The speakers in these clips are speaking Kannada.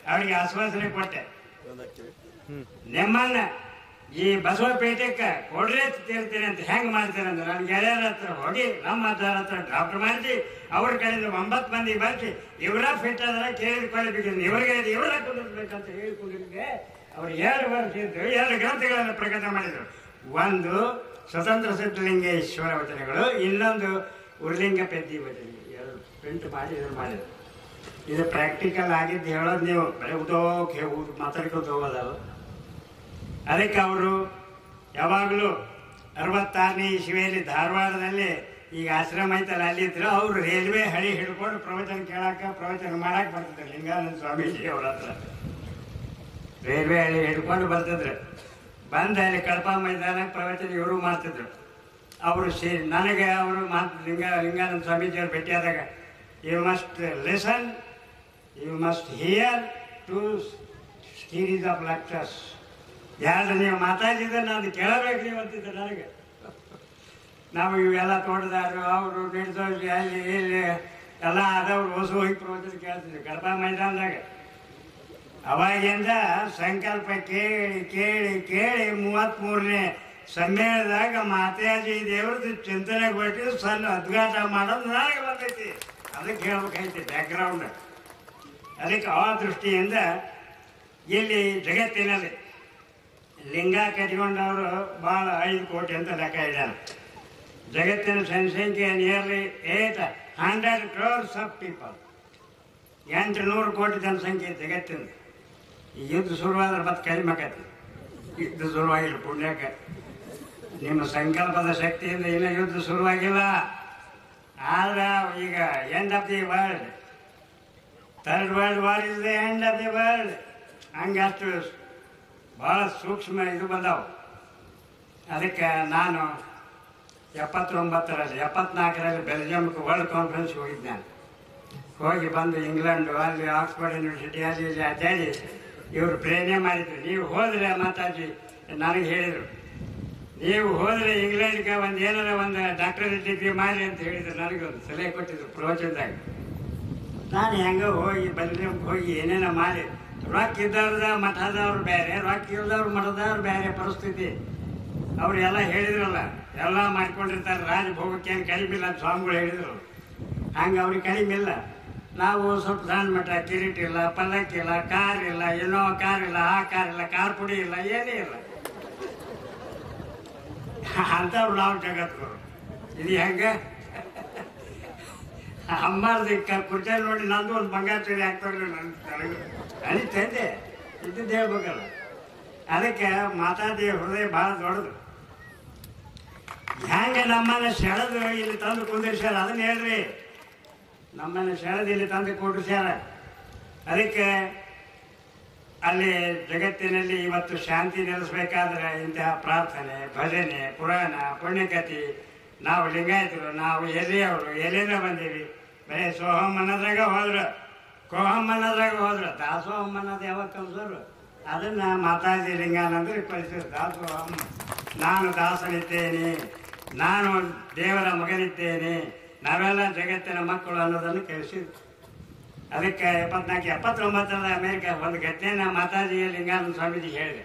ಅವರಿಗೆ ಆಶ್ವಾಸನೆ ಕೊಟ್ಟೆ ನಿಮ್ಮನ್ನ ಈ ಬಸವಪೇಟೆಕ್ಕ ಕೊಡ್ರೆ ತೇಳ್ತೀನಿ ಅಂತ ಹೆಂಗ್ ಮಾಡ್ತೀನಿ ಅಂದ್ರೆ ನನ್ನ ಗೆಳೆಯರ ಹತ್ರ ಹೋಗಿ ನಮ್ಮ ಅಜ್ಜರ ಹತ್ರ ಡಾಕ್ಟರ್ ಮಾಡಿಸಿ ಅವ್ರ ಕಡೆಯಿಂದ ಒಂಬತ್ತು ಮಂದಿ ಬರ್ಸಿ ಇವರ ಫಿಟ್ ಅದರ ಕೇಳಿಕೊಳ್ಳಬೇಕು ಇವರಿಗೆ ಇವರ ಕುಂದಿರ್ಬೇಕಂತ ಹೇಳಿಕೊಂಡಿದ್ದೆ ಅವ್ರು ಎರಡು ವರ್ಷ ಇದ್ದು ಎರಡು ಗ್ರಂಥಗಳನ್ನು ಪ್ರಕಟ ಮಾಡಿದರು ಒಂದು ಸ್ವತಂತ್ರ ಸಿದ್ಧಲಿಂಗೇಶ್ವರ ವಚನಗಳು ಇನ್ನೊಂದು ಉರ್ಲಿಂಗ ಪೆದ್ದಿ ವಚನ ಎರಡು ಪ್ರಿಂಟ್ ಮಾಡಿ ಇದನ್ನು ಮಾಡಿದರು ಇದು ಪ್ರಾಕ್ಟಿಕಲ್ ಆಗಿದ್ದು ಹೇಳೋದು ನೀವು ಬರೀ ಉದೋಕ್ ಹೇಳುವುದು ಮಾತಾಡ್ಕೊತ ಹೋಗೋದಲ್ಲ ಅದಕ್ಕೆ ಅವರು ಯಾವಾಗಲೂ ಅರವತ್ತಾರನೇ ಇಸ್ವಿಯಲ್ಲಿ ಧಾರವಾಡದಲ್ಲಿ ಈಗ ಆಶ್ರಮ ಐತಲ್ಲ ಅಲ್ಲಿದ್ರು ಅವರು ರೈಲ್ವೆ ಹಳಿ ಹಿಡ್ಕೊಂಡು ಪ್ರವಚನ ಕೇಳಾಕ ಪ್ರವಚನ ಮಾಡಕ್ ಬರ್ತಿದ್ರು ಲಿಂಗಾನಂದ ಸ್ವಾಮೀಜಿ ಅವ್ರ ಹತ್ರ ರೈಲ್ವೆ ಹಳಿ ಹಿಡ್ಕೊಂಡು ಬರ್ತಿದ್ರು ಬಂದ ಅಲ್ಲಿ ಕಡಪ ಮೈದಾನಕ್ಕೆ ಪ್ರವಚನ ಇವರು ಮಾಡ್ತಿದ್ರು ಅವರು ಸೇ ನನಗೆ ಅವರು ಮಾತು ಲಿಂಗ ಲಿಂಗಾನಂದ ಸ್ವಾಮೀಜಿಯವ್ರು ಭೇಟಿಯಾದಾಗ you must listen you must hear to series of lectures ಯಾರು ನೀವು ಮಾತಾಡಿದ್ರೆ ನಾನು ಕೇಳಬೇಕು ನೀವು ಅಂತಿದ್ದೆ ನನಗೆ ನಾವು ಇವೆಲ್ಲ ತೋಟದಾರು ಅವರು ನಡೆದವ್ರು ಅಲ್ಲಿ ಇಲ್ಲಿ ಎಲ್ಲ ಆದವ್ರು ಹೊಸ ಹೋಗಿ ಪ್ರವಚನ ಕೇಳ್ತಿದ್ವಿ ಕಡಪ ಮೈದಾನದಾಗ ಅವಾಗಿಂದ ಸಂಕಲ್ಪ ಕೇಳಿ ಕೇಳಿ ಕೇಳಿ ಮೂವತ್ತ್ಮೂರನೇ ಸಮ್ಮೇಳನದಾಗ ಮಾತಾಜಿ ದೇವ್ರದ್ದು ಚಿಂತನೆ ಕೊಟ್ಟು ಸಣ್ಣ ಉದ್ಘಾಟ ಮಾಡೋದು ನನಗೆ ಬಂದೈತಿ ಅದಕ್ಕೆ ಹೇಳ್ಬೇಕೈತಿ ಬ್ಯಾಕ್ಗ್ರೌಂಡ್ ಅದಕ್ಕೆ ಆ ದೃಷ್ಟಿಯಿಂದ ಇಲ್ಲಿ ಜಗತ್ತಿನಲ್ಲಿ ಲಿಂಗ ಕಟ್ಕೊಂಡವರು ಭಾಳ ಐದು ಕೋಟಿ ಅಂತ ಲೆಕ್ಕ ಇದ್ದಾನೆ ಜಗತ್ತಿನ ಜನಸಂಖ್ಯೆ nearly eight hundred crores of people ಎಂಟು ನೂರು ಕೋಟಿ ಜನಸಂಖ್ಯೆ ಜಗತ್ತಿನ ಈ ಯುದ್ಧ ಶುರುವಾದ್ರೆ ಮತ್ತೆ ಕಡಿಮೆ ಆಕೈತಿ ಯುದ್ಧ ಶುರುವಾಗಿಲ್ಲ ಪುಣ್ಯಕ್ಕೆ ನಿಮ್ಮ ಸಂಕಲ್ಪದ ಶಕ್ತಿಯಿಂದ ಇನ್ನೂ ಯುದ್ಧ ಶುರುವಾಗಿಲ್ಲ ಆದ್ರೆ ಈಗ end of the world third world war is the end of the world ಹಂಗಷ್ಟು ಭಾಳ ಸೂಕ್ಷ್ಮ ಇದು ಬಂದವು ಅದಕ್ಕೆ ನಾನು ಎಪ್ಪತ್ತೊಂಬತ್ತರಲ್ಲಿ ಎಪ್ಪತ್ನಾಲ್ಕರಲ್ಲಿ ಬೆಲ್ಜಿಯಂಗೆ ವರ್ಲ್ಡ್ ಕಾನ್ಫರೆನ್ಸ್ ಹೋಗಿದ್ದೆ ನಾನು ಹೋಗಿ ಬಂದು ಇಂಗ್ಲೆಂಡು ಅಲ್ಲಿ ಆಕ್ಸ್ಫರ್ಡ್ ಯೂನಿವರ್ಸಿಟಿ ಅಲ್ಲಿ ಇಲ್ಲಿ ಅಡ್ಡಾಡಿ ಇವರು ಪ್ರೇರಣೆ ಮಾಡಿದ್ರು ನೀವು ಹೋದ್ರೆ ಮಾತಾಜಿ ನನಗೆ ಹೇಳಿದರು ನೀವು ಹೋದ್ರೆ ಇಂಗ್ಲೆಂಡ್ಗೆ ಒಂದು ಏನಾರ ಒಂದು ಡಾಕ್ಟರೇಟ್ ಡಿಗ್ರಿ ಮಾಡಿ ಅಂತ ಹೇಳಿದ್ರು ನನಗೆ ಒಂದು ಸಲಹೆ ಕೊಟ್ಟಿದ್ರು ಪ್ರವಚನದಾಗ ನಾನು ಹೆಂಗ ಹೋಗಿ ಬೆಲ್ಜಿಯಂಗೆ ಹೋಗಿ ಏನೇನ ಮಾಡಿ ರೊಕ್ಕ ಇದ್ದವ್ರದ ಮಠದವ್ರು ಬೇರೆ ರೊಕ್ಕ ಇಲ್ದವ್ರು ಮಠದವ್ರು ಬೇರೆ ಪರಿಸ್ಥಿತಿ ಅವ್ರು ಎಲ್ಲ ಹೇಳಿದ್ರಲ್ಲ ಎಲ್ಲ ಮಾಡ್ಕೊಂಡಿರ್ತಾರೆ ರಾಜಭೋಗಕ್ಕೆ ಏನು ಕಡಿಮೆ ಇಲ್ಲ ಅಂತ ಸ್ವಾಮಿಗಳು ಹೇಳಿದ್ರು ಹಂಗೆ ಅವ್ರಿಗೆ ಕಡಿಮೆ ಇಲ್ಲ ನಾವು ಸ್ವಲ್ಪ ಸಣ್ಣ ಮಠ ಕಿರೀಟ ಇಲ್ಲ ಪಲ್ಲಕ್ಕಿ ಇಲ್ಲ ಕಾರ್ ಇಲ್ಲ ಏನೋ ಕಾರ್ ಇಲ್ಲ ಆ ಕಾರ್ ಇಲ್ಲ ಕಾರ್ ಪುಡಿ ಇಲ್ಲ ಏನೇ ಇಲ್ಲ ಅಂಥವ್ರು ನಾವು ಜಗತ್ಗುರು ಇದು ಹೆಂಗೆ ಅಮ್ಮಾರ್ದು ಕುರ್ಚಿ ನೋಡಿ ನಂದು ಒಂದು ಬಂಗಾರ ಚೂರಿ ಹಾಕ್ತಾರೆ ನನ್ನ ತಲೆಗೆ ಅನಿಸ್ತೈತೆ ಇದ್ದದ್ದು ಹೇಳ್ಬೇಕಲ್ಲ ಅದಕ್ಕೆ ಮಾತಾಡಿ ಹೃದಯ ಭಾಳ ದೊಡ್ಡದು ಹೆಂಗೆ ನಮ್ಮನ್ನ ಸೆಳೆದು ಇಲ್ಲಿ ತಂದು ಕುಂದಿರ್ಸ್ಯಾರ ಅದನ್ನ ಹೇಳ್ರಿ ನಮ್ಮನ್ನ ಸೆಳೆದು ಇಲ್ಲಿ ತಂದು ಕೂಡಿಸ್ಯಾರ ಅದಕ್ಕೆ ಅಲ್ಲಿ ಜಗತ್ತಿನಲ್ಲಿ ಇವತ್ತು ಶಾಂತಿ ನೆಲೆಸ್ಬೇಕಾದ್ರೆ ಇಂತಹ ಪ್ರಾರ್ಥನೆ ಭಜನೆ ಪುರಾಣ ಪುಣ್ಯಕಥೆ ನಾವು ಲಿಂಗಾಯತರು ನಾವು ಎಲೆಯವರು ಎಲೆನ ಬಂದೀವಿ ಬರೀ ಸೋಹಂ ಅನ್ನೋದ್ರಾಗ ಹೋದ್ರು ಕೋಹಂ ಅನ್ನೋದ್ರಾಗ ಹೋದ್ರು ದಾಸೋಹಂ ಅನ್ನೋದು ಯಾವಾಗ ಕಲ್ಸೋರು ಅದನ್ನ ಮಾತಾಜಿ ಲಿಂಗಾನಂದ್ರೆ ಕಳಿಸಿದ್ರು ದಾಸೋಹಂ ನಾನು ದಾಸನಿದ್ದೇನೆ ನಾನು ದೇವರ ಮಗನಿದ್ದೇನೆ ನಾವೆಲ್ಲ ಜಗತ್ತಿನ ಮಕ್ಕಳು ಅನ್ನೋದನ್ನು ಕಲಿಸಿದ್ರು ಅದಕ್ಕೆ ಎಪ್ಪತ್ನಾಲ್ಕು ಎಪ್ಪತ್ತೊಂಬತ್ತರದ ಅಮೇರಿಕ ಒಂದು ಘಟನೆನ ಮಾತಾಜಿ ಲಿಂಗಾನಂದ ಸ್ವಾಮೀಜಿ ಹೇಳಿದೆ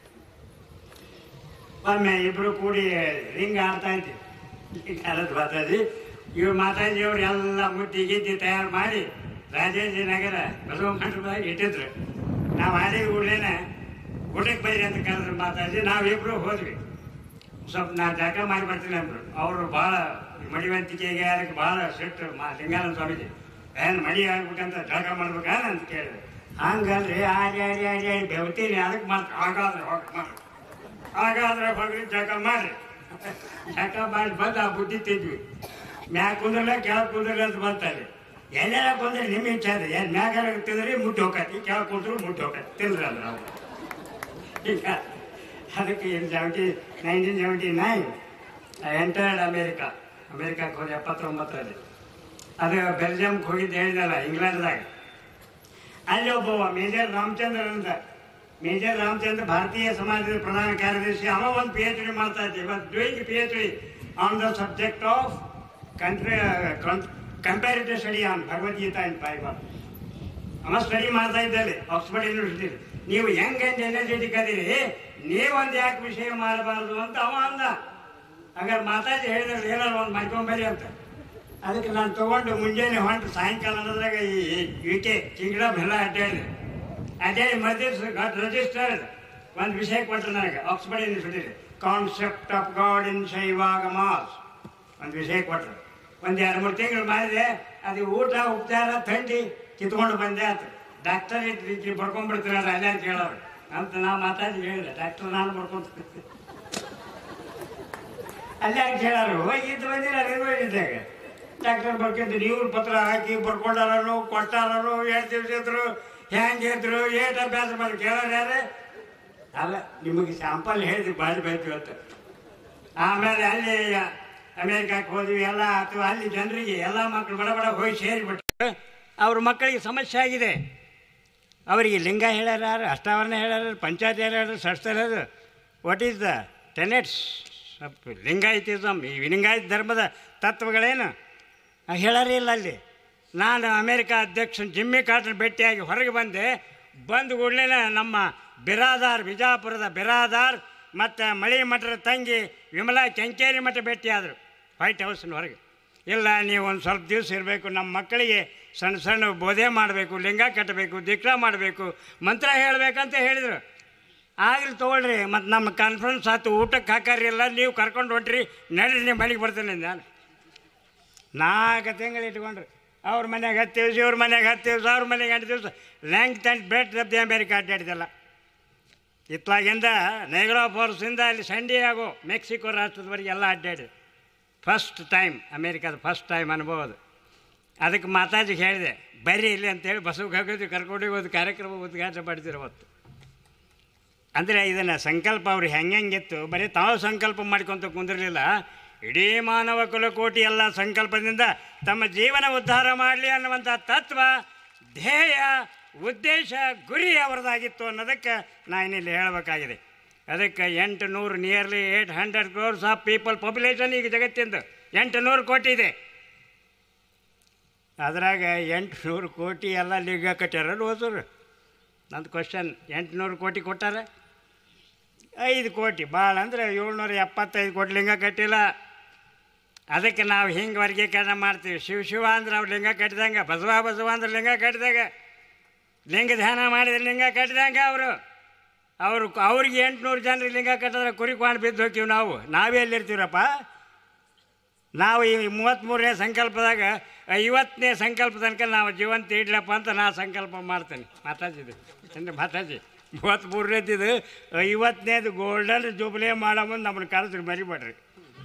ಒಮ್ಮೆ ಇಬ್ರು ಕೂಡಿ ರಿಂಗ್ ಆಡ್ತಾ ಇದ್ವಿ ಲಿಂಗಾನಂದ ಮಾತಾಜಿ ಇವ್ರು ಮಾತಾಜಿ ಅವ್ರು ಎಲ್ಲ ಮುದ್ದಿ ಗಿದ್ದಿ ತಯಾರು ಮಾಡಿ ರಾಜೇಜಿ ನಗರ ಬಸವ ಮಂಟಪದಾಗ ಇಟ್ಟಿದ್ರು ನಾವು ಆಡಿ ಕೂಡಲೇನ ಊಟಕ್ಕೆ ಬೈರಿ ಅಂತ ಕರೆದ್ರು ಮಾತಾಜಿ ನಾವಿಬ್ರು ಹೋದ್ವಿ ಸ್ವಲ್ಪ ನಾ ಜಾಗ ಮಾಡಿ ಬರ್ತೀನಿ ಅಂದ್ರು ಅವರು ಭಾಳ ಮಡಿವಂತಿಕೆಗೆ ಅದಕ್ಕೆ ಭಾಳ ಸಿಟ್ಟು ಮಾ ಲಿಂಗಾನಂದ ಸ್ವಾಮೀಜಿ ಏನು ಮಡಿ ಆಗ್ಬೇಕಂತ ಜಾಗ ಮಾಡ್ಬೇಕಾ ಅಂತ ಕೇಳಿದೆ ಹಂಗಲ್ರಿ ಆಡಿ ಆಡಿ ಆಡಿ ಆಡಿ ಬೆವತೀನಿ ಅದಕ್ಕೆ ಮಾಡ್ತಾರೆ ಹಾಗಾದ್ರೆ ಹೋಗಿ ಮಾಡ್ರಿ ಹಾಗಾದ್ರೆ ಹೋಗ್ರಿ ಜಾಗ ಮಾಡ್ರಿ ಜಾಗ ಮಾಡಿ ಬಂದು ಆ ಬುದ್ಧಿ ತಿದ್ವಿ ಮ್ಯಾಗ ಕುಂದ್ರಲ್ಲ ಕೆಳಗೆ ಕುಂದ್ರಲ್ಲ ಅಂತ ಬಂತಲ್ಲಿ ಎಲ್ಲೆಲ್ಲ ಕುಂದ್ರೆ ನಿಮ್ಮ ಇಚ್ಛೆ ಅದ ಏನು ಮ್ಯಾಗ ತಿಂದ್ರಿ ಮುಟ್ಟಿ ಹೋಗತಿ ಕೆಳಗೆ ಕುಂದ್ರು ಮುಟ್ಟಿ ಹೋಗತಿ ತಿಂದ್ರಲ್ಲ ನಾವು ಈಗ ಅದಕ್ಕೆ in seventy nineteen seventy nine entered America ಅಮೇರಿಕಾಕ್ಕೆ ಹೋದ ಎಪ್ಪತ್ತೊಂಬತ್ತರಲ್ಲಿ ಅದು ಬೆಲ್ಜಿಯಂಗೆ ಹೋಗಿದ್ದು ಹೇಳಿದಲ್ಲ ಇಂಗ್ಲೆಂಡ್ದಾಗ ಅಲ್ಲಿ ಒಬ್ಬ ಮೇಜರ್ ರಾಮಚಂದ್ರ ಅಂತ ಮೇಜರ್ ರಾಮಚಂದ್ರ ಭಾರತೀಯ ಸಮಾಜದ ಪ್ರಧಾನ ಕಾರ್ಯದರ್ಶಿ ಅವ ಒಂದು ಪಿ ಎಚ್ ಡಿ ಮಾಡ್ತಾ ಇದ್ದೆ ಇವತ್ತು doing P H D on the subject of country comparative study on Bhagavadgita in Bible ಅವ ಸ್ಟಡಿ ಮಾಡ್ತಾ ಇದ್ದಲ್ಲಿ ಆಕ್ಸ್ಫರ್ಡ್ ಯೂನಿವರ್ಸಿಟಿ ನೀವು ಯಂಗ್ ಅಂಡ್ ಎನರ್ಜೆಟಿಕ್ ಅದೀರಿ ನೀವೊಂದು ಯಾಕೆ ವಿಷಯ ಮಾಡಬಾರ್ದು ಅಂತ ಅವ ಅಂದ ಹಾಗಾದ್ರೆ ಮಾತಾಡಿ ಹೇಳಿದ್ರೆ ಏನಾರು ಒಂದು ಮಾಡ್ಕೊಂಬರಿ ಅಂತ ಅದಕ್ಕೆ ನಾನು ತಗೊಂಡು ಮುಂಜಾನೆ ಹೊಂಟು ಸಾಯಂಕಾಲ ಅನ್ನೋದ್ರಾಗ ಈ ಯು ಕೆ ಕಿಂಗ್ಡಮ್ ಎಲ್ಲ ಅಡ್ಡಾಡಿದೆ ಅಡ್ಡಾಡಿ ಮಧ್ಯ ಗಾಟ್ ರಿಜಿಸ್ಟರ್ಡ್ ಒಂದು ವಿಷಯ ಕೊಟ್ಟರು ನನಗೆ Oxford university concept of God in Shaivagamas ಒಂದು ವಿಷಯ ಕೊಟ್ಟರು ಒಂದು ಎರಡು ಮೂರು ತಿಂಗಳು ಮಾಡಿದೆ ಅದು ಊಟ ಉಪಚಾರ ಥಂಡಿ ಕಿತ್ಕೊಂಡು ಬಂದೆ ಅಂತ ಡಾಕ್ಟರ್ ರೀತಿ ಬರ್ಕೊಂಡ್ಬಿಡ್ತೀರ ಅಲ್ಲೇ ಕೇಳೋರು ಅಂತ ನಾ ಮಾತಾಡಿ ಹೇಳಿದೆ ಡಾಕ್ಟರ್ ನಾನು ಬರ್ಕೊಂತ ಅಲ್ಲೇ ಕೇಳೋರು ಹೋಗಿದ್ದು ಬಂದಿಲ್ಲ ನಿರ್ವಹಿಸಿದಾಗ ಡಾಕ್ಟರ್ ಬರ್ಕೊಂತ ನೀವು ಪತ್ರ ಹಾಕಿ ಬರ್ಕೊಂಡಾರನು ಕೊಟ್ಟಾರನು ಎಷ್ಟು ದಿವಸ ಇದ್ರು ಹೆಂಗಿದ್ರು ಏಟ್ ಅಭ್ಯಾಸ ಮಾಡಿ ಕೇಳೋರು ಯಾರೇ ಅಲ್ಲ ನಿಮಗೆ ಸ್ಯಾಂಪಲ್ ಹೇಳಿದ್ವಿ ಬಾಡಿ ಬೇಕು ಅಂತ ಆಮೇಲೆ ಅಲ್ಲಿ ಅಮೇರಿಕಕ್ಕೆ ಹೋದ್ವಿ ಎಲ್ಲ ಅಥವಾ ಅಲ್ಲಿ ಜನರಿಗೆ ಎಲ್ಲ ಮಕ್ಕಳು ಬಡ ಬಡ ಹೋಗಿ ಸೇರಿಬಿಟ್ಟು ಅವ್ರ ಮಕ್ಕಳಿಗೆ ಸಮಸ್ಯೆ ಆಗಿದೆ ಅವರಿಗೆ ಲಿಂಗ ಹೇಳ್ಯಾರ ಯಾರು ಅಷ್ಟಾವರಣ ಹೇಳ್ಯಾರ ಪಂಚಾಯತ್ ಹೇಳ್ಯಾರ ಸಡ್ಸ್ತಾ ಹೇಳೋದು what is the tenets Lingayatism ಈ ಲಿಂಗಾಯತ ಧರ್ಮದ ತತ್ವಗಳೇನು ಆ ಹೇಳಾರೇ ಇಲ್ಲ ಅಲ್ಲಿ ನಾನು ಅಮೇರಿಕ ಅಧ್ಯಕ್ಷ ಜಿಮ್ಮಿ ಕಾರ್ಟನ್ ಭೇಟಿಯಾಗಿ ಹೊರಗೆ ಬಂದೆ ಬಂದ ಕೂಡಲೇ ನಮ್ಮ ಬಿರಾದಾರ್ ಬಿಜಾಪುರದ ಬಿರಾದಾರ್ ಮತ್ತು ಮಳಿ ಮಠದ ತಂಗಿ ವಿಮಲಾ ಕೆಂಕೇರಿ ಮಠ ಭೇಟಿಯಾದರು ವೈಟ್ ಹೌಸ್ನ ಹೊರಗೆ ಇಲ್ಲ ನೀವು ಒಂದು ಸ್ವಲ್ಪ ದಿವಸ ಇರಬೇಕು ನಮ್ಮ ಮಕ್ಕಳಿಗೆ ಸಣ್ಣ ಸಣ್ಣ ಬೋಧೆ ಮಾಡಬೇಕು ಲಿಂಗ ಕಟ್ಟಬೇಕು ದೀಕ್ಷಾ ಮಾಡಬೇಕು ಮಂತ್ರ ಹೇಳಬೇಕಂತ ಹೇಳಿದರು ಆಗಲಿ ತೊಗೊಳ್ರಿ ಮತ್ತು ನಮ್ಮ ಕಾನ್ಫರೆನ್ಸ್ ಆಯ್ತು ಊಟಕ್ಕೆ ಹಾಕಾರಿಲ್ಲ ನೀವು ಕರ್ಕೊಂಡು ಹೊಂಟ್ರಿ ನಡ್ರಿ ನಿಮ್ಮ ಮನೆಗೆ ಬರ್ತೇನೆ ನಾನು ನಾಲ್ಕು ತಿಂಗಳು ಇಟ್ಕೊಂಡ್ರಿ ಅವ್ರ ಮನೆಗೆ ಹತ್ತು ದಿವಸ ಇವ್ರ ಮನೆಗೆ ಹತ್ತು ದಿವಸ ಅವ್ರ ಮನೆಗೆ ಎಂಟು ದಿವಸ ಲ್ಯಾಂಗ್ ತಂಟ್ ಬ್ರೇಟ್ ದಬ್ಬಿ ಅಮೇರಿಕ ಅಡ್ಡಾಡಿದಲ್ಲ ಇತ್ಲಾಗಿಂದ ನೈಗ್ರಾ ಫೋರ್ಸಿಂದ ಅಲ್ಲಿ ಸಂಡಿಯಾಗೋ ಮೆಕ್ಸಿಕೋ ರಾಷ್ಟ್ರದವರೆಗೆ ಎಲ್ಲ ಅಡ್ಡಾಡಿ ಫಸ್ಟ್ ಟೈಮ್ ಅಮೇರಿಕಾದ ಫಸ್ಟ್ ಟೈಮ್ ಅನುಭವ ಅದು ಅದಕ್ಕೆ ಮಾತಾಜಿಗೆ ಹೇಳಿದೆ ಬರ್ರಿ ಇಲ್ಲಿ ಅಂತೇಳಿ ಬಸ್ಸಿಗೆ ಹೋಗೋದು ಕರ್ಕೊಂಡು ಹೋಗೋದು ಕಾರ್ಯಕ್ರಮ ಉದ್ಘಾಟನೆ ಮಾಡ್ತಿರೋ ಅವತ್ತು ಅಂದರೆ ಇದನ್ನು ಸಂಕಲ್ಪ ಅವ್ರು ಹೆಂಗಿತ್ತು ಬರೀ ತಾವು ಸಂಕಲ್ಪ ಮಾಡ್ಕೊತ ಕುಂದಿರಲಿಲ್ಲ ಇಡೀ ಮಾನವ ಕುಲಕೋಟಿ ಎಲ್ಲ ಸಂಕಲ್ಪದಿಂದ ತಮ್ಮ ಜೀವನ ಉದ್ಧಾರ ಮಾಡಲಿ ಅನ್ನುವಂಥ ತತ್ವ ಧ್ಯೇಯ ಉದ್ದೇಶ ಗುರಿ ಅವರದಾಗಿತ್ತು ಅನ್ನೋದಕ್ಕೆ ನಾನು ಇಲ್ಲಿ ಹೇಳಬೇಕಾಗಿದೆ ಅದಕ್ಕೆ ಎಂಟು ನೂರು nearly eight hundred crores of people population ಈಗ ಜಗತ್ತಿಂದು ಎಂಟು ನೂರು ಕೋಟಿ ಇದೆ ಅದ್ರಾಗ ಎಂಟು ನೂರು ಕೋಟಿ ಎಲ್ಲ ಲಿಂಗ ಕಟ್ಟ್ಯಾರ ಹೋದ್ರು ನಂದು ಕ್ವಶನ್ ಎಂಟುನೂರು ಕೋಟಿ ಕೊಟ್ಟಾರ ಐದು ಕೋಟಿ ಭಾಳ ಅಂದರೆ ಏಳ್ನೂರ ಎಪ್ಪತ್ತೈದು ಕೋಟಿ ಲಿಂಗ ಕಟ್ಟಿಲ್ಲ ಅದಕ್ಕೆ ನಾವು ಹಿಂಗೆ ವರ್ಗೀಕರಣ ಮಾಡ್ತೀವಿ ಶಿವ ಶಿವ ಅಂದ್ರೆ ಅವ್ರು ಲಿಂಗ ಕಟ್ಟಿದಂಗೆ ಬಸವ ಬಸವ ಅಂದ್ರೆ ಲಿಂಗ ಕಟ್ಟಿದಾಗ ಲಿಂಗ ಧ್ಯಾನ ಮಾಡಿದ್ರೆ ಲಿಂಗ ಕಟ್ಟಿದಂಗೆ ಅವರು ಅವರು ಅವ್ರಿಗೆ ಎಂಟುನೂರು ಜನರಿಗೆ ಲಿಂಗ ಕಟ್ಟಿದ್ರೆ ಕುರಿ ಕೊಂಡು ಬಿದ್ದು ಹೋಗ್ತೀವಿ ನಾವು ನಾವೇ ಎಲ್ಲಿರ್ತೀವಪ್ಪ ನಾವು ಈ ಮೂವತ್ತ್ಮೂರನೇ ಸಂಕಲ್ಪದಾಗ ಐವತ್ತನೇ ಸಂಕಲ್ಪ ತನಕ ನಾವು ಜೀವಂತ ಇಡ್ಲಪ್ಪ ಅಂತ ನಾ ಸಂಕಲ್ಪ ಮಾಡ್ತೇನೆ ಮಾತಾಜಿದ್ದು ಅಂದರೆ ಮಾತಾಜಿ ಮೂವತ್ತ್ಮೂರನೇದಿದು ಐವತ್ತನೇದು ಗೋಲ್ಡನ್ ಜೂಬ್ಲಿ ಮಾಡೋ ಮುಂದೆ ನಮ್ಮನ್ನು ಕರೆದ್ರಿ ಮರಿಬೇಡ್ರಿ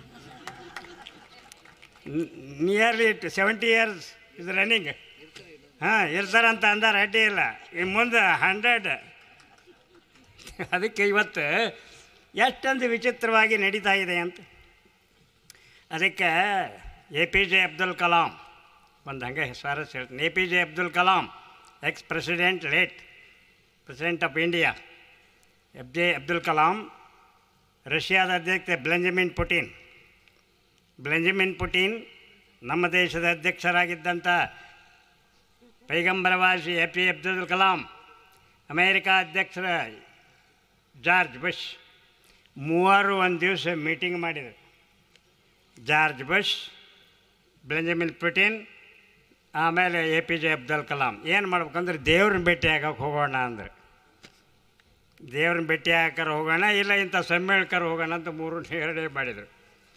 ನಿಯರ್ಲಿ ಇಟ್ ಸೆವೆಂಟಿ ಇಯರ್ಸ್ ಇದು ರನ್ನಿಂಗ್ ಹಾಂ ಇರ್ತಾರಂತ ಅಂದಾರ ಅಡ್ಡಿ ಇಲ್ಲ ಈ ಮುಂದೆ ಹಂಡ್ರೆಡ್ ಅದಕ್ಕೆ ಇವತ್ತು ಎಷ್ಟೊಂದು ವಿಚಿತ್ರವಾಗಿ ನಡೀತಾ ಇದೆ ಅಂತ ಅದಕ್ಕೆ A P J Abdul Kalam ಒಂದು ಹಂಗೆ ಸ್ವಾರಸ್ಯ ಹೇಳ್ತೀನಿ A P J Abdul Kalam ex president late president of India F J Abdul Kalam ರಷ್ಯಾದ ಅಧ್ಯಕ್ಷ ಬ್ಲೆಂಜಮಿನ್ ಪುಟಿನ್ ಬ್ಲೆಂಜಮಿನ್ ಪುಟಿನ್ ನಮ್ಮ ದೇಶದ ಅಧ್ಯಕ್ಷರಾಗಿದ್ದಂಥ ಪೈಗಂಬರವಾಸಿ A P Abdul Kalam America ಅಧ್ಯಕ್ಷರ ಜಾರ್ಜ್ ಬುಷ್ ಮೂವರು ಒಂದು ದಿವಸ ಮೀಟಿಂಗ್ ಮಾಡಿದರು ಜಾರ್ಜ್ ಬುಷ್ ಬೆಂಜಮಿನ್ ಪುಟಿನ್ ಆಮೇಲೆ A P J Abdul Kalam ಏನು ಮಾಡ್ಬೇಕಂದ್ರೆ ದೇವ್ರನ್ನ ಭೇಟಿ ಆಗಕ್ಕೆ ಹೋಗೋಣ ಅಂದ್ರೆ ದೇವ್ರನ್ನ ಭೇಟಿ ಹಾಕರ್ ಹೋಗೋಣ ಇಲ್ಲ ಇಂಥ ಸಮ್ಮೇಳಕರ್ ಹೋಗೋಣ ಅಂತ ಮೂರು ನಿರ್ಣಯ ಮಾಡಿದರು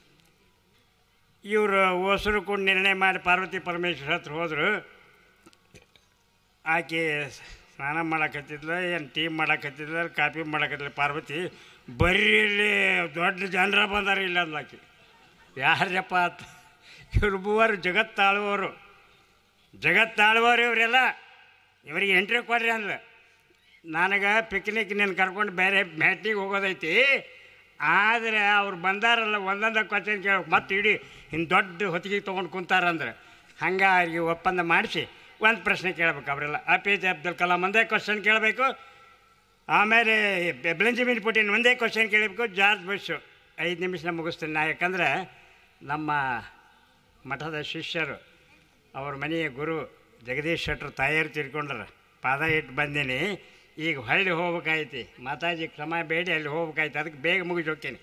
ಇವರು ಹೊಸರು ಕೂಡ ನಿರ್ಣಯ ಮಾಡಿ ಪಾರ್ವತಿ ಪರಮೇಶ್ವರ ಹತ್ರ ಹೋದರು ಆಕೆ ಸ್ನಾನ ಮಾಡಕತ್ತಿದ್ಲ ಏನು ಟೀ ಮಾಡಕತ್ತಿದ್ಲ ಕಾಫಿ ಮಾಡಕತ್ತಿದ್ಲ ಪಾರ್ವತಿ ಬರ್ರಿ ದೊಡ್ಡ ಜನರ ಬಂದಾರ ಇಲ್ಲ ಅಂದ್ಲಾಕಿ ಯಾರಪ್ಪ ಅಂತ ಇವ್ರು ಮೂವರು ಜಗತ್ತಾಳುವವರು ಜಗತ್ತಾಳುವವರು ಇವರೆಲ್ಲ ಇವರಿಗೆ ಎಂಟ್ರಿ ಕೊಡ್ರಿ ಅಂದ್ಲು ನನಗೆ ಪಿಕ್ನಿಕ್ ನೀನು ಕರ್ಕೊಂಡು ಬೇರೆ ಮ್ಯಾಟಿಗೆ ಹೋಗೋದೈತಿ ಆದರೆ ಅವ್ರು ಬಂದಾರಲ್ಲ ಒಂದೊಂದು ಕ್ವಶನ್ ಕೇಳ ಮತ್ತೆ ಇಡೀ ಹಿಂಗೆ ದೊಡ್ಡ ಹೊತ್ತಿಗೆ ತೊಗೊಂಡು ಕುಂತಾರಂದ್ರೆ ಹಂಗೆ ಅವ್ರಿಗೆ ಒಪ್ಪಂದ ಮಾಡಿಸಿ ಒಂದು ಪ್ರಶ್ನೆ ಕೇಳ್ಬೇಕು ಅವರೆಲ್ಲ A P J Abdul Kalam ಒಂದೇ ಕ್ವಶನ್ ಕೇಳಬೇಕು ಆಮೇಲೆ ಬೆಂಜಮಿನ್ ಪುಟಿನ್ ಒಂದೇ ಕ್ವಶನ್ ಕೇಳಬೇಕು ಜಾರ್ಜ್ ಬುಷ್ ಐದು ನಿಮಿಷ ಮುಗಿಸ್ತೀನಿ ನಾ ಯಾಕಂದ್ರೆ ನಮ್ಮ ಮಠದ ಶಿಷ್ಯರು ಅವ್ರ ಮನೆಯ ಗುರು ಜಗದೀಶ್ ಶೆಟ್ರು ತಾಯಿಯರು ತೀರ್ಕೊಂಡ್ರ ಪಾದ ಇಟ್ಟು ಬಂದೀನಿ ಈಗ ಹೊಳ್ಳಿ ಹೋಗ್ಬೇಕಾಯ್ತಿ ಮಾತಾಜಿ ಕ್ರಮ ಬೇಡಿ ಅಲ್ಲಿ ಹೋಗ್ಬೇಕಾಯ್ತು ಅದಕ್ಕೆ ಬೇಗ ಮುಗಿಸಿ ಹೋಗ್ತೀನಿ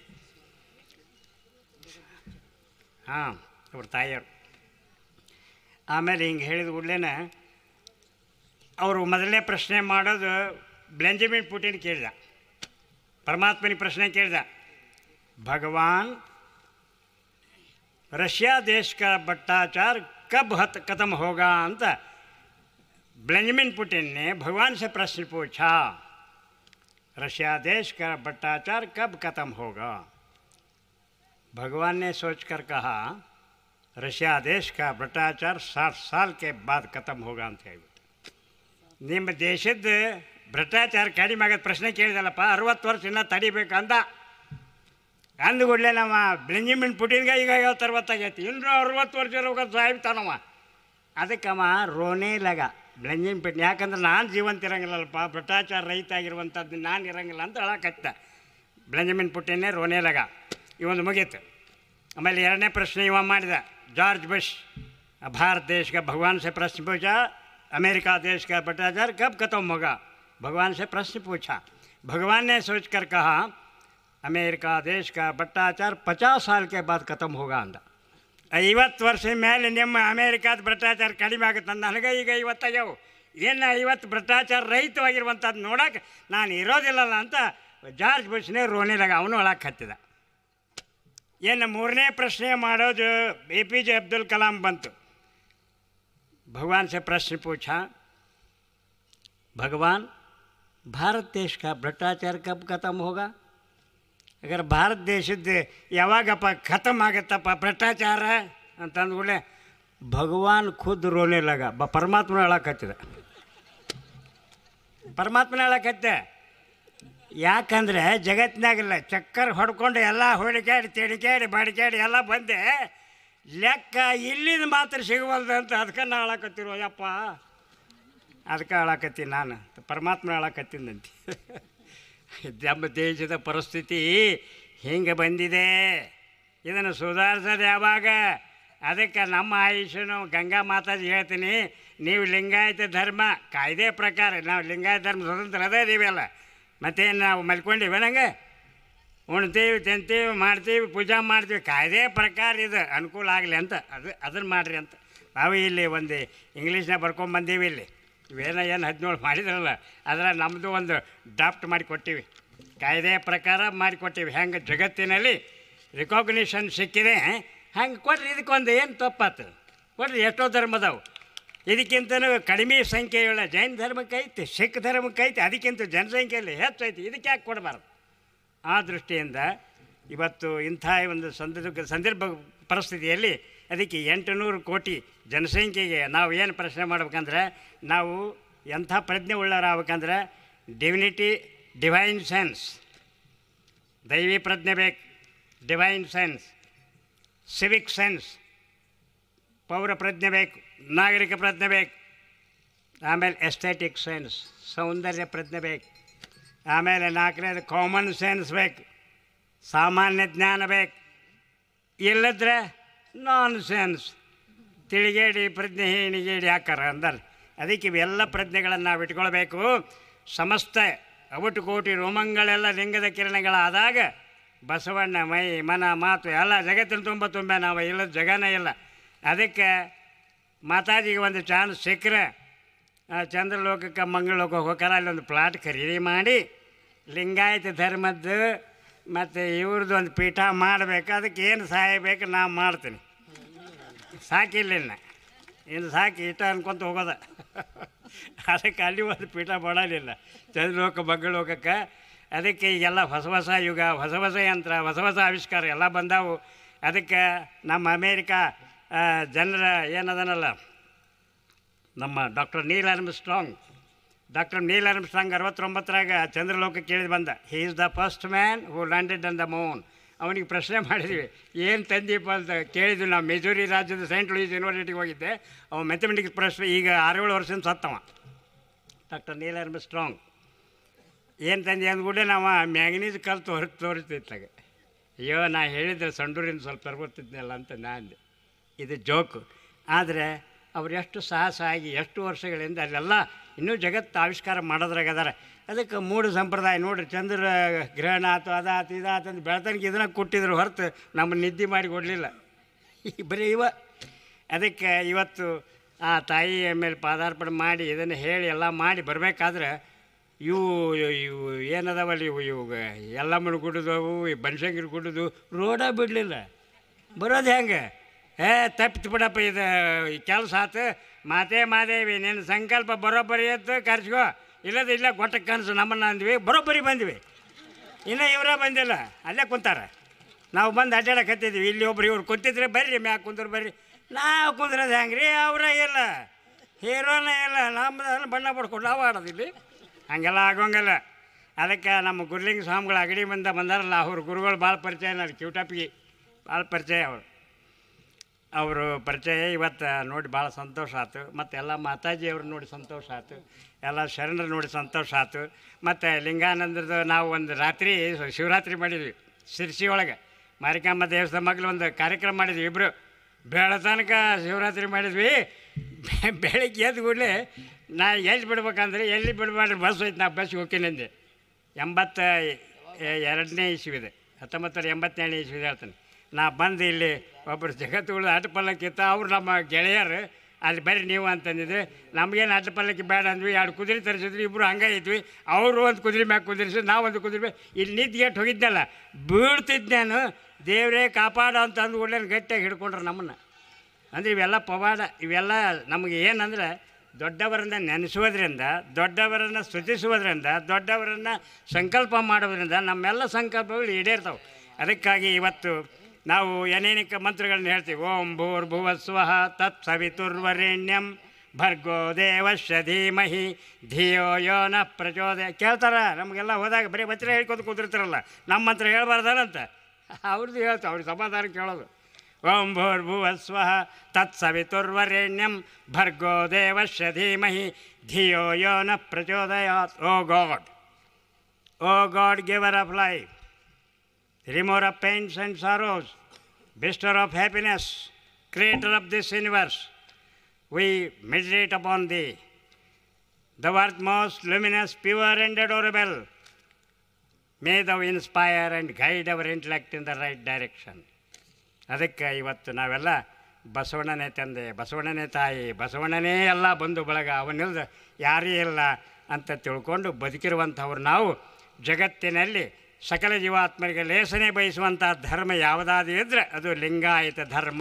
ಹಾಂ ಅವ್ರ ತಾಯಿಯವರು ಆಮೇಲೆ ಹಿಂಗೆ ಹೇಳಿದ ಕೂಡಲೇ ಅವರು ಮೊದಲನೇ ಪ್ರಶ್ನೆ ಮಾಡೋದು ಬ್ಲೆಂಜಮಿನ್ ಪುಟಿನ್ ಕೇಳಿದ ಪರಮಾತ್ಮನಿಗೆ ಪ್ರಶ್ನೆ ಕೇಳಿದ ಭಗವಾನ್ रशिया देश का भट्टाचार कब हत खत्म होगा अंत ब्लेंजमिन पुटिन ने भगवान से प्रश्न पूछा रशिया देश का भट्टाचार कब खत्म होगा भगवान ने सोचकर कहा रशिया देश का भ्रष्टाचार साठ साल के बाद खत्म होगा ಅಂತ ಹೇಳ್ಬಿಟ್ಟು ನಿಮ್ಮ ದೇಶದ ಭ್ರಷ್ಟಾಚಾರ ಕಡಿಮೆ ಆಗೋದು ಪ್ರಶ್ನೆ ಕೇಳಿದಲ್ಲಪ್ಪ ಅರವತ್ತು ವರ್ಷ ಇನ್ನೂ ತಡಿಬೇಕಂದ ಅಂದ ಕೂಡಲೇ ನಮ್ಮ ಬೆಂಜಮಿನ್ ಪುಟಿನ್ಗೆ ಈಗ ಐವತ್ತು ಅರವತ್ತಾಗೈತಿ ಇನ್ನೂ ಅರವತ್ತು ವರ್ಷ ಇರೋಗ ಸಾಯ್ತಾನವ ಅದಕ್ಕವ ರೋನೇ ಲಗ ಬೆಂಜಮಿನ್ ಪುಟಿನ್ ಯಾಕಂದ್ರೆ ನಾನು ಜೀವಂತ ಇರಂಗಿಲ್ಲಲ್ಪ ಭ್ರಷ್ಟಾಚಾರ ರಹಿತ ಆಗಿರುವಂಥದ್ದು ನಾನು ಇರಂಗಿಲ್ಲ ಅಂತ ಹೇಳಕತ್ತ ಬೆಂಜಮಿನ್ ಪುಟಿನ್ನೇ ರೋನೇ ಲಗ ಇವೊಂದು ಮುಗೀತು ಆಮೇಲೆ ಎರಡನೇ ಪ್ರಶ್ನೆ ಇವ ಮಾಡಿದ ಜಾರ್ಜ್ ಬುಷ್ ಭಾರತ देश का भगवान से प्रश्न पूछा अमेरिका देश का भ्रष्टाचार कब खत्म होगा भगवान से प्रश्न पूछा भगवान ने सोच कर कहा ಅಮೇರಿಕಾ ದೇಶ ಭ್ರಷ್ಟಾಚಾರ ಪಚಾಸ್ ಸಾಲ್ ಕೆ ಬಾದ್ ಖತಮ್ ಹೋಗ ಅಂದ ಐವತ್ತು ವರ್ಷ ಮೇಲೆ ನಿಮ್ಮ ಅಮೇರಿಕಾದ ಭ್ರಷ್ಟಾಚಾರ ಕಡಿಮೆ ಆಗುತ್ತೆ ಅಂದ ನನಗೆ ಈಗ ಐವತ್ತಾಗ್ಯಾವು ಏನು ಐವತ್ತು ಭ್ರಷ್ಟಾಚಾರ ರಹಿತವಾಗಿರುವಂಥದ್ದು ನೋಡಕ್ಕೆ ನಾನು ಇರೋದಿಲ್ಲಲ್ಲ ಅಂತ ಜಾರ್ಜ್ ಬುಷ್ನೇ ರೋನಿಲಾಗ ಅವನು ಒಳಗೆ ಹತ್ತಿದ ಏನು ಮೂರನೇ ಪ್ರಶ್ನೆ ಮಾಡೋದು A P J Abdul Kalam ಬಂತು भगवान से प्रश्न पूछा भगवान भारत देश का भ्रष्टाचार कब खत्म होगा ಅಗರ್ ಭಾರತ ದೇಶದ ಯಾವಾಗಪ್ಪ ಖತಮ್ ಆಗತ್ತಪ್ಪ ಭ್ರಷ್ಟಾಚಾರ ಅಂತಂದ್ಕೂಡಲೇ ಭಗವಾನ್ ಖುದ್ ರೋನೆ ಲಗ ಬ ಪರಮಾತ್ಮನ ಹೇಳಕತ್ತಿದ ಪರಮಾತ್ಮನ ಹೇಳಕತ್ತೆ ಯಾಕಂದ್ರೆ ಜಗತ್ತಿನಾಗಿಲ್ಲ ಚಕ್ಕರ್ ಹೊಡ್ಕೊಂಡು ಎಲ್ಲ ಹೊಡಿಕ್ಯಾಡಿ ತಿಡಿಕ್ಯಾಡಿ ಬಡಿಕ್ಯಾಡಿ ಎಲ್ಲ ಬಂದೆ ಲೆಕ್ಕ ಇಲ್ಲಿಂದ ಮಾತ್ರ ಸಿಗವಲ್ದು ಅಂತ ಅದಕ್ಕೆ ನಾ ಹೇಳಕತ್ತಿರೋ ಯಪ್ಪ ಅದಕ್ಕೆ ಹೇಳಕತ್ತೀನಿ ನಾನು ಪರಮಾತ್ಮ ಹೇಳಕತ್ತೀನಂತೆ ನಮ್ಮ ದೇಶದ ಪರಿಸ್ಥಿತಿ ಹಿಂಗೆ ಬಂದಿದೆ ಇದನ್ನು ಸುಧಾರಿಸೋದು ಯಾವಾಗ ಅದಕ್ಕೆ ನಮ್ಮ ಆಯುಷ್ಯನು ಗಂಗಾ ಮಾತಾಜಿ ಹೇಳ್ತೀನಿ ನೀವು ಲಿಂಗಾಯತ ಧರ್ಮ ಕಾಯ್ದೆ ಪ್ರಕಾರ ನಾವು ಲಿಂಗಾಯತ ಧರ್ಮ ಸ್ವತಂತ್ರ ಅದೇ ಇದೀವಲ್ಲ ಮತ್ತೇನು ನಾವು ಮಲ್ಕೊಂಡಿವಿ ನಂಗೆ ಉಣ್ತೀವಿ ತಿಂತೀವಿ ಮಾಡ್ತೀವಿ ಪೂಜಾ ಮಾಡ್ತೀವಿ ಕಾಯ್ದೆ ಪ್ರಕಾರ ಇದು ಅನುಕೂಲ ಆಗಲಿ ಅಂತ ಅದು ಅದನ್ನು ಮಾಡಿರಿ ಅಂತ ನಾವು ಇಲ್ಲಿ ಒಂದು ಇಂಗ್ಲೀಷ್ನಾಗ ಬರ್ಕೊಂಬಂದೀವಿ ಇಲ್ಲಿ ಇವೇನೋ ಏನು ಹದಿನೇಳು ಮಾಡಿದ್ರಲ್ಲ ಅದರ ನಮ್ಮದು ಒಂದು ಡ್ರಾಫ್ಟ್ ಮಾಡಿ ಕೊಟ್ಟಿವಿ ಕಾಯ್ದೆ ಪ್ರಕಾರ ಮಾಡಿಕೊಟ್ಟಿವಿ ಹೆಂಗೆ ಜಗತ್ತಿನಲ್ಲಿ ರಿಕಾಗ್ನಿಷನ್ ಸಿಕ್ಕಿದೆ ಹಂಗೆ ಕೊಡ್ರಿ ಇದಕ್ಕೊಂದು ಏನು ತಪ್ಪಾತು ಕೊಡ್ರಿ ಎಷ್ಟೋ ಧರ್ಮದವು ಇದಕ್ಕಿಂತನೂ ಕಡಿಮೆ ಸಂಖ್ಯೆಯುಳ್ಳ ಜೈನ ಧರ್ಮಕ್ಕೆ ಐತಿ ಸಿಖ್ ಧರ್ಮಕ್ಕೆ ಐತಿ ಅದಕ್ಕಿಂತ ಜನಸಂಖ್ಯೆಯಲ್ಲಿ ಹೆಚ್ಚೈತಿ ಇದಕ್ಕೆ ಯಾಕೆ ಕೊಡಬಾರ್ದು ಆ ದೃಷ್ಟಿಯಿಂದ ಇವತ್ತು ಇಂಥ ಒಂದು ಸಂದರ್ಭ ಸಂದರ್ಭ ಪರಿಸ್ಥಿತಿಯಲ್ಲಿ ಅದಕ್ಕೆ ಎಂಟುನೂರು ಕೋಟಿ ಜನಸಂಖ್ಯೆಗೆ ನಾವು ಏನು ಪ್ರಶ್ನೆ ಮಾಡ್ಬೇಕಂದ್ರೆ ನಾವು ಎಂಥ ಪ್ರಜ್ಞೆ ಉಳ್ಳವರಾಗಬೇಕಂದ್ರೆ ಡಿವಿನಿಟಿ ಡಿವೈನ್ ಸೆನ್ಸ್ ದೈವಿ ಪ್ರಜ್ಞೆ ಬೇಕು ಡಿವೈನ್ ಸೆನ್ಸ್ ಸಿವಿಕ್ ಸೆನ್ಸ್ ಪೌರ ಪ್ರಜ್ಞೆ ಬೇಕು ನಾಗರಿಕ ಪ್ರಜ್ಞೆ ಬೇಕು ಆಮೇಲೆ ಎಸ್ಥೆಟಿಕ್ ಸೆನ್ಸ್ ಸೌಂದರ್ಯ ಪ್ರಜ್ಞೆ ಬೇಕು ಆಮೇಲೆ ನಾಲ್ಕನೇದು ಕಾಮನ್ ಸೆನ್ಸ್ ಬೇಕು ಸಾಮಾನ್ಯ ಜ್ಞಾನ ಬೇಕು ಇಲ್ಲದ್ರೆ ನಾನ್ ಸೆನ್ಸ್ ತಿಳಿಗೇಡಿ ಪ್ರಜ್ಞೆ ಹೀಣಿಗೇಡಿ ಹಾಕಾರ ಅಂತಾರೆ ಅದಕ್ಕೆ ಇವೆಲ್ಲ ಪ್ರಜ್ಞೆಗಳನ್ನು ನಾವು ಇಟ್ಕೊಳ್ಬೇಕು ಸಮಸ್ತ ಅವಟು ಕೋಟಿ ರೋಮಂಗಳೆಲ್ಲ ಲಿಂಗದ ಕಿರಣಗಳಾದಾಗ ಬಸವಣ್ಣ ಮೈ ಮನ ಮಾತು ಎಲ್ಲ ಜಗತ್ತಿನ ತುಂಬ ತುಂಬ ನಾವು ಇಲ್ಲದ ಜಗನೇ ಇಲ್ಲ ಅದಕ್ಕೆ ಮಾತಾಜಿಗೆ ಒಂದು ಚಾನ್ಸ್ ಸಿಕ್ಕರೆ ಆ ಚಂದ್ರಲೋಕಕ್ಕೆ ಮಂಗಳಲೋಕಕ್ಕೆ ಹೋಗಾರ ಅಲ್ಲಿ ಒಂದು ಪ್ಲಾಟ್ ಖರೀದಿ ಮಾಡಿ ಲಿಂಗಾಯತ ಧರ್ಮದ್ದು ಮತ್ತು ಇವ್ರದ್ದು ಒಂದು ಪೀಠ ಮಾಡಬೇಕು ಅದಕ್ಕೆ ಏನು ಸಹಾಯ ಬೇಕು ನಾನು ಮಾಡ್ತೀನಿ ಸಾಕಿಲ್ಲ ಇನ್ನು ಇನ್ನು ಸಾಕಿ ಇಷ್ಟ ಅನ್ಕೊಂತ ಹೋಗೋದ ಅದಕ್ಕೆ ಅಲ್ಲಿ ಒಂದು ಪೀಠ ಮಾಡೋದಿಲ್ಲ ಚಂದ್ರಲೋಕ ಮಂಗಳಲೋಕಕ್ಕೆ ಅದಕ್ಕೆ ಈಗೆಲ್ಲ ಹೊಸ ಹೊಸ ಯುಗ ಹೊಸ ಹೊಸ ಯಂತ್ರ ಹೊಸ ಹೊಸ ಆವಿಷ್ಕಾರ ಎಲ್ಲ ಬಂದಾವು ಅದಕ್ಕೆ ನಮ್ಮ ಅಮೇರಿಕಾ ಆ, ಜನರ ಏನದನಲ್ಲ ನಮ್ಮ doctor Neil Armstrong doctor Neil Armstrong ಅರವತ್ತೊಂಬತ್ತರಾಗ ಚಂದ್ರಲೋಕಕ್ಕೆ ಕೇಳಿ ಬಂದ he is the first man who landed on the moon ಅವನಿಗೆ ಪ್ರಶ್ನೆ ಮಾಡಿದ್ವಿ ಏನು ತಂದೀಪ ಅಂತ ಕೇಳಿದ್ವಿ ನಾವು ಮಿಜೋರಿ ರಾಜ್ಯದ ಸೈಂಟ್ ಲೂಯಿಸ್ ಯೂನಿವರ್ಸಿಟಿಗೆ ಹೋಗಿದ್ದೆ ಅವ ಮೆಥಮೆಟಿಕ್ಸ್ ಪ್ರಶ್ನೆ ಈಗ ಆರೇಳು ವರ್ಷದಿಂದ ಸತ್ತವ ಡಾಕ್ಟರ್ ನೀಲ್ ಆರ್ಮ್ ಸ್ಟ್ರಾಂಗ್ ಏನು ತಂದೆ ಅಂದ್ಕೂಡಲೇ ನಾವು ಮ್ಯಾಗ್ನೀಸ್ ಕಲ್ ತೋರ್ ತೋರಿಸ್ತಿತ್ತಾಗ ಅಯ್ಯೋ ನಾ ಹೇಳಿದ್ರೆ ಸಂಡೂರಿಂದ ಸ್ವಲ್ಪ ತರ್ಬೋತಿದ್ನಲ್ಲ ಅಂತ ನಾ ಅಂದೆ ಇದು ಜೋಕು ಆದರೆ ಅವ್ರು ಎಷ್ಟು ಸಾಹಸ ಆಗಿ ಎಷ್ಟು ವರ್ಷಗಳಿಂದ ಅಲ್ಲೆಲ್ಲ ಇನ್ನೂ ಜಗತ್ತು ಆವಿಷ್ಕಾರ ಮಾಡೋದ್ರಾಗ ಅದಾರ ಅದಕ್ಕೆ ಮೂಡು ಸಂಪ್ರದಾಯ ನೋಡ್ರಿ ಚಂದ್ರ ಗ್ರಹಣ ಆತು ಅದಾತು ಇದಾತು ಅಂತ ಬೆಳತನಕ ಇದನ್ನ ಕೊಟ್ಟಿದ್ರು ಹೊರತು ನಮ್ಮ ನಿದ್ದೆ ಮಾಡಿ ಕೊಡಲಿಲ್ಲ ಬರೀ ಇವ ಅದಕ್ಕೆ ಇವತ್ತು ಆ ತಾಯಿಯ ಮೇಲೆ ಪಾದಾರ್ಪಣೆ ಮಾಡಿ ಇದನ್ನು ಹೇಳಿ ಎಲ್ಲ ಮಾಡಿ ಬರಬೇಕಾದ್ರೆ ಇವು ಇವು ಏನದಾವಲ್ಲ ಇವು ಇವು ಎಲ್ಲಮ್ಮನ ಗುಡ್ಡದವು ಈ ಬನಶಂಕರಿ ಗುಡ್ಡದು ರೋಡ ಬಿಡಲಿಲ್ಲ ಬರೋದು ಹೆಂಗೆ ಏ ತಪ್ಪಿತು ಬಿಡಪ್ಪ ಇದು ಕೆಲಸ ಆತು ಮಾತೇ ಮಾದೇವಿ ನಿನ್ನ ಸಂಕಲ್ಪ ಬರೋಬ್ಬರಿ ಎದ್ದು ಕರ್ಸ್ಕೋ ಇಲ್ಲದ ಇಲ್ಲ ಗೊಟ್ಟ ಕನಸು ನಮ್ಮನ್ನ ಅಂದ್ವಿ ಬರೋಬ್ಬರಿ ಬಂದ್ವಿ ಇನ್ನು ಇವರ ಬಂದಿಲ್ಲ ಅಲ್ಲೇ ಕುಂತಾರ ನಾವು ಬಂದು ಅಡ್ಡಾಡಕತ್ತಿದ್ವಿ ಇಲ್ಲಿ ಒಬ್ರು ಇವ್ರು ಕುಂತಿದ್ರೆ ಬರ್ರಿ ಮ್ಯಾಕೆ ಕುಂದ್ರು ಬರ್ರಿ ನಾವು ಕುಂದ್ರದು ಹೆಂಗೆ ರೀ ಅವರ ಇಲ್ಲ ಹೀರೋನೇ ಇಲ್ಲ ನಮ್ಮದನ್ನು ಬಣ್ಣ ಪಡ್ಕೊಂಡು ನಾವು ಆಡೋದಿಲ್ಲಿ ಹಂಗೆಲ್ಲ ಆಗೋಂಗಿಲ್ಲ ಅದಕ್ಕೆ ನಮ್ಮ ಗುರ್ಲಿಂಗ ಸ್ವಾಮಿಗಳು ಅಗಡಿ ಬಂದ ಬಂದಾರಲ್ಲ ಅವ್ರ ಗುರುಗಳು ಭಾಳ ಪರಿಚಯ ನನಗೆ ಕ್ಯೂಟಪ್ಪಿಗೆ ಭಾಳ ಪರಿಚಯ ಅವರು ಅವರು ಪರಿಚಯ ಇವತ್ತು ನೋಡಿ ಭಾಳ ಸಂತೋಷ ಆಯ್ತು ಮತ್ತು ಎಲ್ಲ ಮಾತಾಜಿಯವ್ರು ನೋಡಿ ಸಂತೋಷ ಆಯ್ತು ಎಲ್ಲ ಶರಣರು ನೋಡಿ ಸಂತೋಷ ಆಯ್ತು ಮತ್ತು ಲಿಂಗಾನಂದದ ನಾವು ಒಂದು ರಾತ್ರಿ ಶಿವರಾತ್ರಿ ಮಾಡಿದ್ವಿ ಶಿರ್ಸಿ ಒಳಗೆ ಮಾರಿಕಾಂಬ ದೇವಸ್ಥಾನ ಮಗ್ಲು ಒಂದು ಕಾರ್ಯಕ್ರಮ ಮಾಡಿದ್ವಿ ಇಬ್ಬರು ಬೇಡ ತನಕ ಶಿವರಾತ್ರಿ ಮಾಡಿದ್ವಿ ಬೆ- ಬೆಳಿಗ್ಗೆ ಎದ್ದು ಕೂಡಲೇ ನಾ ಎಲ್ಲಿ ಬಿಡ್ಬೇಕಂದ್ರೆ ಎಲ್ಲಿ ಬಿಡ್ಬೇಡ್ರಿ ಬಸ್ ಹೋಯ್ತು ನಾ ಬಸ್ಸಿಗೆ ಹೋಗ್ತೀನಂದೆ ಎಂಬತ್ತ ಎ- ಎರಡನೇ ಇಸ್ವಿದೆ ಹತ್ತೊಂಬತ್ತರ ಎಂಬತ್ತೇಳನೇ ಇಸ್ವಿದೆ ಹೇಳ್ತಾನೆ ನಾ ಬಂದು ಇಲ್ಲಿ ಒಬ್ಬರು ಜಗತ್ತುಗಳು ಆಟ ಪಲ್ಲಕ್ಕಿತ್ತ ಅವ್ರು ನಮ್ಮ ಗೆಳೆಯರು ಅಲ್ಲಿ ಬರ್ರಿ ನೀವು ಅಂತಂದಿದ್ರೆ ನಮಗೇನು ಆಟ ಪಲ್ಲಕ್ಕಿ ಬೇಡ ಅಂದ್ವಿ ಎರಡು ಕುದುರೆ ತರಿಸಿದ್ವಿ ಇಬ್ಬರು ಹಂಗೆ ಇದ್ವಿ ಅವರು ಒಂದು ಕುದುರೆ ಮ್ಯಾಗ ಕುದುರಿಸಿ ನಾವು ಒಂದು ಕುದುರೆ ಮ್ಯಾಗ ಇಲ್ಲಿ ನಿಂತ್ಗೆಟ್ಟು ಹೋಗಿದ್ದಲ್ಲ ಬೀಳ್ತಿದ್ದೆ ನಾನು ದೇವರೇ ಕಾಪಾಡು ಅಂತ ಅಂದು ಕೂಡಲೇ ಗಟ್ಟಿಯಾಗಿ ಹಿಡ್ಕೊಂಡ್ರು ನಮ್ಮನ್ನು ಅಂದರೆ ಇವೆಲ್ಲ ಪವಾಡ ಇವೆಲ್ಲ ನಮಗೆ ಏನಂದ್ರೆ ದೊಡ್ಡವರನ್ನ ನೆನೆಸುವುದರಿಂದ ದೊಡ್ಡವರನ್ನು ಸ್ತುತಿಸುವುದರಿಂದ ದೊಡ್ಡವರನ್ನು ಸಂಕಲ್ಪ ಮಾಡೋದ್ರಿಂದ ನಮ್ಮೆಲ್ಲ ಸಂಕಲ್ಪಗಳು ಈಡೇರ್ತವೆ ಅದಕ್ಕಾಗಿ ಇವತ್ತು ನಾವು ಏನೇನಿಕ ಮಂತ್ರಗಳನ್ನ ಹೇಳ್ತೀವಿ ಓಂ ಭೂರ್ಭುವ ಸ್ವಃ ತತ್ ಸವಿತುರ್ವರೆಣ್ಯಂ ಭರ್ಗೋ ದೇವಶ್ಯ ಧೀಮಹಿ ಧಿಯೋ ಯೋ ನ ಪ್ರಚೋದಯ ಕೇಳ್ತಾರ ನಮಗೆಲ್ಲ ಹೋದಾಗ ಬರೀ ವಚನ ಹೇಳ್ಕೊತ ಕೂತಿರ್ತಾರಲ್ಲ ನಮ್ಮ ಮಂತ್ರ ಹೇಳ್ಬಾರ್ದಲ್ಲಂತ ಅವ್ರದ್ದು ಹೇಳ್ತಾವೆ ಅವ್ರಿಗೆ ಸಮಾಧಾನ ಕೇಳೋದು ಓಂ ಭೂರ್ಭುವ ಸ್ವಃ ತತ್ಸವಿತುರ್ವರೆಣ್ಯಂ ಭರ್ಗೋ ದೇವಶ್ಯ ಧೀಮಹಿ ಧಿಯೋ ಯೋ ನ ಪ್ರಚೋದಯಾತ್ O God O God giver of life remover of pains and sorrows bestower of happiness creator of this universe we meditate upon the the worth most luminous pure and adorable may thou inspire and guide our intellect in the right direction ಅದಕ್ಕೆ ಇವತ್ತು ನಾವೆಲ್ಲ ಬಸವಣ್ಣನೇ ತಂದೆ ಬಸವಣ್ಣನೇ ತಾಯಿ ಬಸವಣ್ಣನೇ ಎಲ್ಲ ಬಂಧು ಬಳಗ ಅವನಿಲ್ದ ಯಾರೂ ಇಲ್ಲ ಅಂತ ತಿಳ್ಕೊಂಡು ಬದುಕಿರುವಂಥವ್ರು ನಾವು ಜಗತ್ತಿನಲ್ಲಿ ಸಕಲ ಜೀವಾತ್ಮರಿಗೆ ಲೇಸನೆ ಬಯಸುವಂಥ ಧರ್ಮ ಯಾವುದಾದ್ರು ಇದ್ದರೆ ಅದು ಲಿಂಗಾಯತ ಧರ್ಮ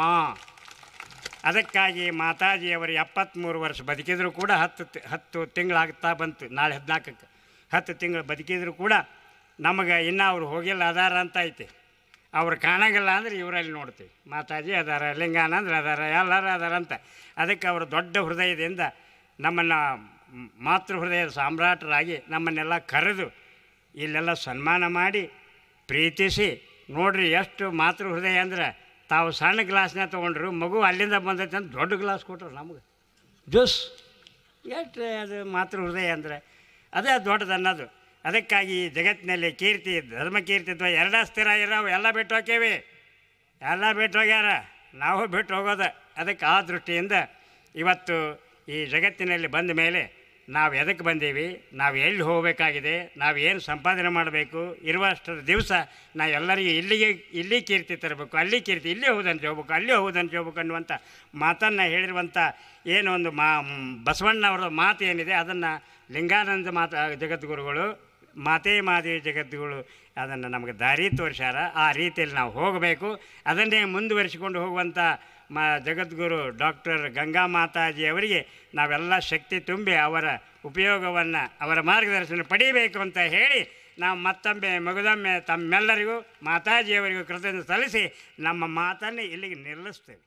ಅದಕ್ಕಾಗಿ ಮಾತಾಜಿಯವರು ಎಪ್ಪತ್ತ್ಮೂರು ವರ್ಷ ಬದುಕಿದ್ರು ಕೂಡ ಹತ್ತು ತಿ- ಹತ್ತು ತಿಂಗಳಾಗ್ತಾ ಬಂತು ನಾಳೆ ಹದಿನಾಲ್ಕಕ್ಕೆ ಹತ್ತು ತಿಂಗಳು ಬದುಕಿದ್ರು ಕೂಡ ನಮಗೆ ಇನ್ನೂ ಅವ್ರು ಹೋಗಿಲ್ಲ ಅದಾರ ಅಂತ ಐತಿ ಅವ್ರು ಕಾಣಂಗಿಲ್ಲ ಅಂದ್ರೆ ಇವರಲ್ಲಿ ನೋಡ್ತೀವಿ ಮಾತಾಜಿ ಅದಾರ ಲಿಂಗಾನಂದ್ರ ಅದಾರ ಎಲ್ಲರೂ ಅದಾರ ಅಂತ ಅದಕ್ಕೆ ಅವರು ದೊಡ್ಡ ಹೃದಯದಿಂದ ನಮ್ಮನ್ನು ಮ್- ಮಾತೃ ಹೃದಯದ ಸಾಮ್ರಾಟರಾಗಿ ನಮ್ಮನ್ನೆಲ್ಲ ಕರೆದು ಇಲ್ಲೆಲ್ಲ ಸನ್ಮಾನ ಮಾಡಿ ಪ್ರೀತಿಸಿ ನೋಡ್ರಿ ಎಷ್ಟು ಮಾತೃ ಹೃದಯ ಅಂದ್ರೆ ತಾವು ಸಣ್ಣ ಗ್ಲಾಸ್ನ ತೊಗೊಂಡ್ರು ಮಗು ಅಲ್ಲಿಂದ ಬಂದೈತೆ ಅಂತ ದೊಡ್ಡ ಗ್ಲಾಸ್ ಕೊಟ್ರು ನಮಗೆ ಜ್ಯೂಸ್ ಎಷ್ಟು ಅದು ಮಾತೃ ಹೃದಯ ಅಂದರೆ ಅದೇ ದೊಡ್ಡದು ಅನ್ನೋದು ಅದಕ್ಕಾಗಿ ಈ ಜಗತ್ತಿನಲ್ಲಿ ಕೀರ್ತಿ ಧರ್ಮ ಕೀರ್ತಿ ಅಥವಾ ಎರಡ ಸ್ಥಿರ ಇರೋವು ಎಲ್ಲ ಬಿಟ್ಟು ಹೋಗ್ಯವಿ ಎಲ್ಲ ಬಿಟ್ಟು ಹೋಗ್ಯಾರ ನಾವು ಬಿಟ್ಟು ಹೋಗೋದು ಅದಕ್ಕೆ ಆ ದೃಷ್ಟಿಯಿಂದ ಇವತ್ತು ಈ ಜಗತ್ತಿನಲ್ಲಿ ಬಂದ ಮೇಲೆ ನಾವು ಎದಕ್ಕೆ ಬಂದೀವಿ ನಾವು ಎಲ್ಲಿ ಹೋಗಬೇಕಾಗಿದೆ ನಾವು ಏನು ಸಂಪಾದನೆ ಮಾಡಬೇಕು ಇರುವಷ್ಟರ ದಿವಸ ನಾ ಎಲ್ಲರಿಗೂ ಇಲ್ಲಿಗೆ ಇಲ್ಲಿ ಕೀರ್ತಿ ತರಬೇಕು ಅಲ್ಲಿ ಕೀರ್ತಿ ಇಲ್ಲೇ ಹೋದಂತೆ ಹೋಗ್ಬೇಕು ಅಲ್ಲೇ ಹೋದಂತೆ ಹೋಗ್ಬೇಕು ಅನ್ನುವಂಥ ಮಾತನ್ನು ಹೇಳಿರುವಂಥ ಏನು ಒಂದು ಮಾ ಬಸವಣ್ಣವರ ಮಾತು ಏನಿದೆ ಅದನ್ನು ಲಿಂಗಾನಂದ ಮಾತಾ ಜಗದ್ಗುರುಗಳು ಮಾತೇ ಮಾದೇವಿ ಜಗದ್ಗುರು ಅದನ್ನು ನಮಗೆ ದಾರಿ ತೋರಿಸ್ಯಾರ ಆ ರೀತಿಯಲ್ಲಿ ನಾವು ಹೋಗಬೇಕು ಅದನ್ನೇ ಮುಂದುವರಿಸಿಕೊಂಡು ಹೋಗುವಂಥ ಮ ಜಗದ್ಗುರು ಡಾಕ್ಟರ್ ಗಂಗಾ ಮಾತಾಜಿ ಅವರಿಗೆ ನಾವೆಲ್ಲ ಶಕ್ತಿ ತುಂಬಿ ಅವರ ಉಪಯೋಗವನ್ನು ಅವರ ಮಾರ್ಗದರ್ಶನ ಪಡೀಬೇಕು ಅಂತ ಹೇಳಿ ನಾವು ಮತ್ತೊಮ್ಮೆ ಮಗದೊಮ್ಮೆ ತಮ್ಮೆಲ್ಲರಿಗೂ ಮಾತಾಜಿಯವರಿಗೂ ಕೃತಜ್ಞತೆ ಸಲ್ಲಿಸಿ ನಮ್ಮ ಮಾತನ್ನು ಇಲ್ಲಿಗೆ ನಿಲ್ಲಿಸ್ತೇವೆ